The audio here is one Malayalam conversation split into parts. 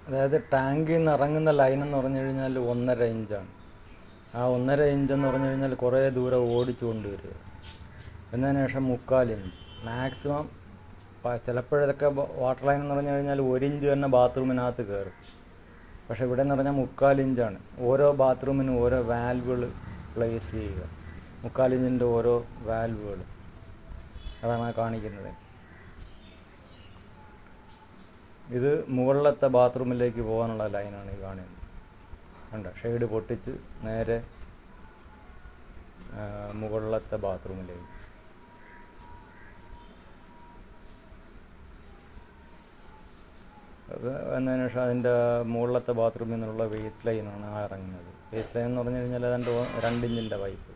അതായത് ടാങ്കിൽ നിന്ന് ഇറങ്ങുന്ന ലൈൻ എന്ന് പറഞ്ഞു കഴിഞ്ഞാൽ ഒന്നര ഇഞ്ചാണ് ആ ഒന്നര ഇഞ്ച് എന്ന് പറഞ്ഞു കഴിഞ്ഞാൽ കുറേ ദൂരം ഓടിച്ചു കൊണ്ടുവരിക എന്നതിന് ശേഷം മുക്കാൽ ഇഞ്ച് മാക്സിമം ചിലപ്പോഴൊക്കെ വാട്ടർ ലൈൻ എന്ന് പറഞ്ഞു കഴിഞ്ഞാൽ ഒരു ഇഞ്ച് തന്നെ ബാത്റൂമിനകത്ത് കയറും പക്ഷേ ഇവിടെ എന്ന് പറഞ്ഞാൽ മുക്കാൽ ഇഞ്ചാണ് ഓരോ ബാത്റൂമിനും ഓരോ വാൽവുകൾ പ്ലേസ് ചെയ്യുക മുക്കാൽ ഇഞ്ചിൻ്റെ ഓരോ വാൽവുകൾ അതാണ് ആ കാണിക്കുന്നത് ഇത് മുകളിലത്തെ ബാത്റൂമിലേക്ക് പോകാനുള്ള ലൈനാണ് ഈ കാണുന്നത് കണ്ട ഷെയ്ഡ് പൊട്ടിച്ച് നേരെ ആ, മുകളിലത്തെ ബാത്റൂമിലേക്ക് അത് എന്നതിന് ശേഷം അതിൻ്റെ മുകളിലത്തെ ബാത്റൂമിൽ നിന്നുള്ള വേസ്റ്റ് ലൈനാണ് ആ ഇറങ്ങുന്നത് വേസ്റ്റ് ലൈൻ എന്ന് പറഞ്ഞു കഴിഞ്ഞാൽ അതിൻ്റെ രണ്ട് ഇഞ്ചിൻ്റെ പൈപ്പ്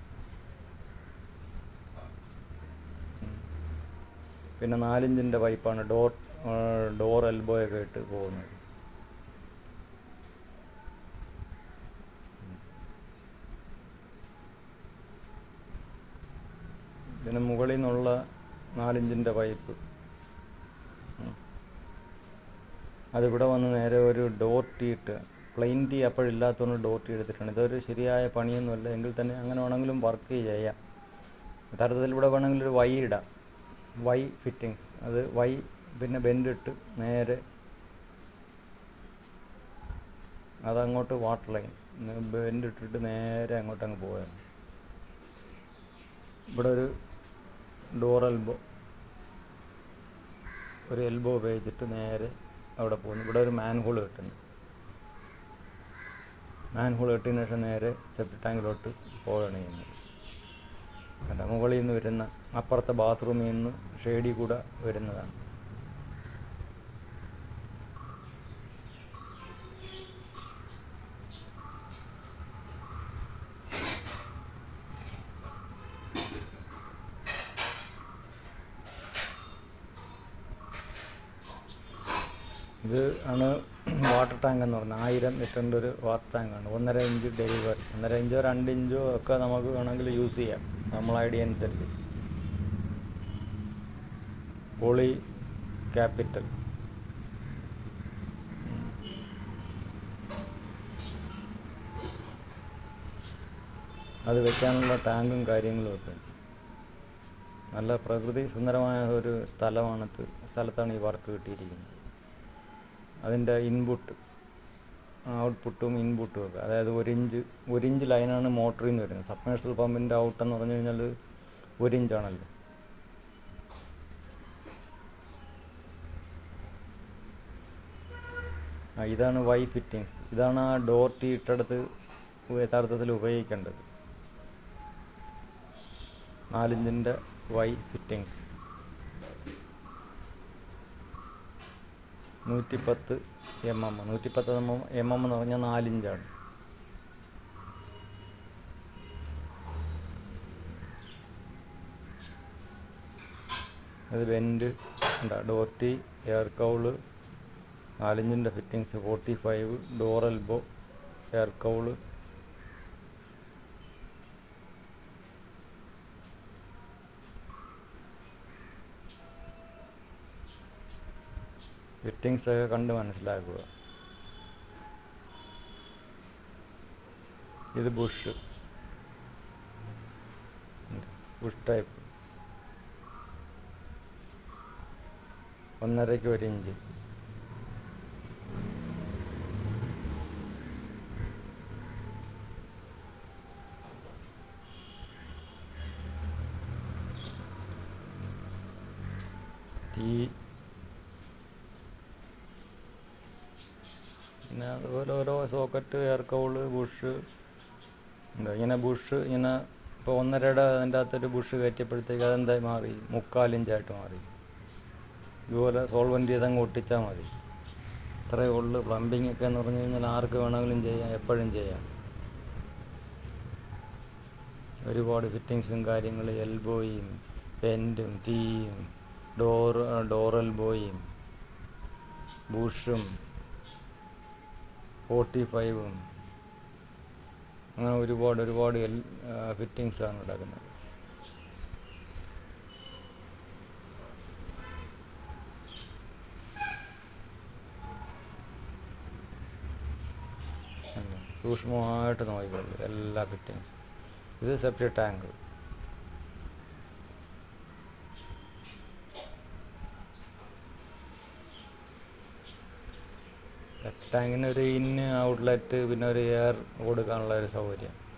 പിന്നെ നാലിഞ്ചിൻ്റെ പൈപ്പാണ് ഡോർ ഡോർ എൽബോ ഒക്കെ ഇട്ട് പോകുന്നത് ഇതിന് മുകളിൽ നിന്നുള്ള നാലിഞ്ചിൻ്റെ പൈപ്പ് ഉം. അതിവിടെ വന്ന് നേരെ ഒരു ഡോർ ടീ ഇട്ട് പ്ലെയിൻ ടീ അപ്പോഴില്ലാത്തതുകൊണ്ട് ഡോർ ടീ എടുത്തിട്ടുണ്ട് ഇതൊരു ശരിയായ പണിയൊന്നുമല്ല എങ്കിൽ തന്നെ അങ്ങനെ വേണമെങ്കിലും വർക്ക് ചെയ്യാം യഥാർത്ഥത്തിൽ ഇവിടെ വേണമെങ്കിൽ ഒരു വൈ ഇടാം വൈ ഫിറ്റിങ്സ് അത് വൈ പിന്നെ ബെൻഡ് ഇട്ട് നേരെ അതങ്ങോട്ട് വാട്ടർ ലൈൻ ബെൻഡ് ഇട്ടിട്ട് നേരെ അങ്ങോട്ട് അങ്ങ് പോയാൽ ഇവിടെ ഒരു ഡോർ എൽബോ ഒരു എൽബോ ഉപയോഗിച്ചിട്ട് നേരെ അവിടെ പോകുന്നു ഇവിടെ ഒരു മാൻ ഹോൾ കിട്ടുന്നു മാൻ ഹോൾ കിട്ടിയതിന് ശേഷം നേരെ സെപ്റ്റി ടാങ്കിലോട്ട് പോവുകയാണ് ചെയ്യുന്നത് അല്ല മുകളിൽ നിന്ന് വരുന്ന അപ്പുറത്തെ ബാത്റൂമിൽ നിന്ന് ഷെയ്ഡിൽ കൂടെ വരുന്നതാണ് ഇത് ആണ് വാട്ടർ ടാങ്ക് എന്ന് പറഞ്ഞാൽ ആയിരം ലിറ്ററിൻ്റെ ഒരു വാട്ടർ ടാങ്കാണ് ഒന്നര ഇഞ്ച് ഡെലിവറി ഒന്നര ഇഞ്ചോ രണ്ട് ഇഞ്ചോ ഒക്കെ നമുക്ക് വേണമെങ്കിൽ യൂസ് ചെയ്യാം നമ്മളെ ഐഡിയ അനുസരിച്ച് പോളി ക്യാപിറ്റൽ അത് വെക്കാനുള്ള ടാങ്കും കാര്യങ്ങളും ഒക്കെ ഉണ്ട് നല്ല പ്രകൃതി സുന്ദരമായ ഒരു സ്ഥലമാണ് ഇത്. സ്ഥലത്താണ് ഈ വർക്ക് കിട്ടിയിരിക്കുന്നത് അതിൻ്റെ ഇൻപുട്ട് ഔട്ട്പുട്ടും ഇൻപുട്ടും ഒക്കെ അതായത് ഒരു ഇഞ്ച് ഒരു ഇഞ്ച് ലൈനാണ് മോട്ടറിൽ നിന്ന് വരുന്നത് സബ്മേഴ്സൽ പമ്പിൻ്റെ ഔട്ട് എന്ന് പറഞ്ഞു കഴിഞ്ഞാൽ ഒരു ഇഞ്ചാണല്ലോ ആ ഇതാണ് വൈ ഫിറ്റിങ്സ് ഇതാണ് ആ ഡോർ ടീ ഇട്ടടുത്ത് യഥാർത്ഥത്തിൽ ഉപയോഗിക്കേണ്ടത് നാലിഞ്ചിൻ്റെ വൈ ഫിറ്റിങ്സ് നൂറ്റിപ്പത്ത് എം എം നൂറ്റിപ്പത്ത് എം എം എം എം എന്ന് പറഞ്ഞാൽ നാലിഞ്ചാണ് അത് വെൻറ്റ് ഉണ്ട് ഡോർട്ടി എയർ കൗള് നാലിഞ്ചിൻ്റെ fittings forty five door elbow air cowl fittings ഒക്കെ കണ്ട് മനസ്സിലാക്കുക ഇത് ബുഷ് ബുഷ് ടൈപ്പ് ഒന്നരയ്ക്ക് ഒരു ഇഞ്ച് ടീ പിന്നെ അതുപോലെ ഓരോ സോക്കറ്റ് എയർ കൗള് ബുഷ് ഉണ്ട് ഇങ്ങനെ ബുഷ് ഇങ്ങനെ ഇപ്പോൾ ഒന്നരയുടെ അതിൻ്റെ അകത്തൊരു ബുഷ് കയറ്റിയപ്പോഴത്തേക്ക് അതെന്തായി മാറി മുക്കാലിഞ്ചായിട്ട് മാറി ഇതുപോലെ സോൾവെൻ്റ് ചെയ്ത് അങ്ങ് ഒട്ടിച്ചാൽ മതി ഇത്രയേ ഉള്ളൂ പ്ലംബിംഗ് ഒക്കെ എന്ന് പറഞ്ഞു കഴിഞ്ഞാൽ ആർക്ക് വേണമെങ്കിലും ചെയ്യാം എപ്പോഴും ചെയ്യാം ഒരുപാട് ഫിറ്റിങ്സും കാര്യങ്ങളും എൽബോയും പെൻറ്റും ടീയും ഡോർ ഡോർ എൽബോയും ബുഷും ഫോർട്ടി ഫൈവും അങ്ങനെ ഒരുപാട് ഒരുപാട് എൽ ഫിറ്റിങ്സാണ് നടക്കുന്നത് സൂക്ഷ്മമായിട്ട് നോക്കിക്കൊള്ളു എല്ലാ ഫിറ്റിങ്സും ഇത് സെപ്റ്റി ടാങ്ക് ടാങ്കിന് ഒരു ഇന്ന് ഔട്ട്ലെറ്റ് പിന്നെ ഒരു എയർ കൊടുക്കാനുള്ള ഒരു സൗകര്യം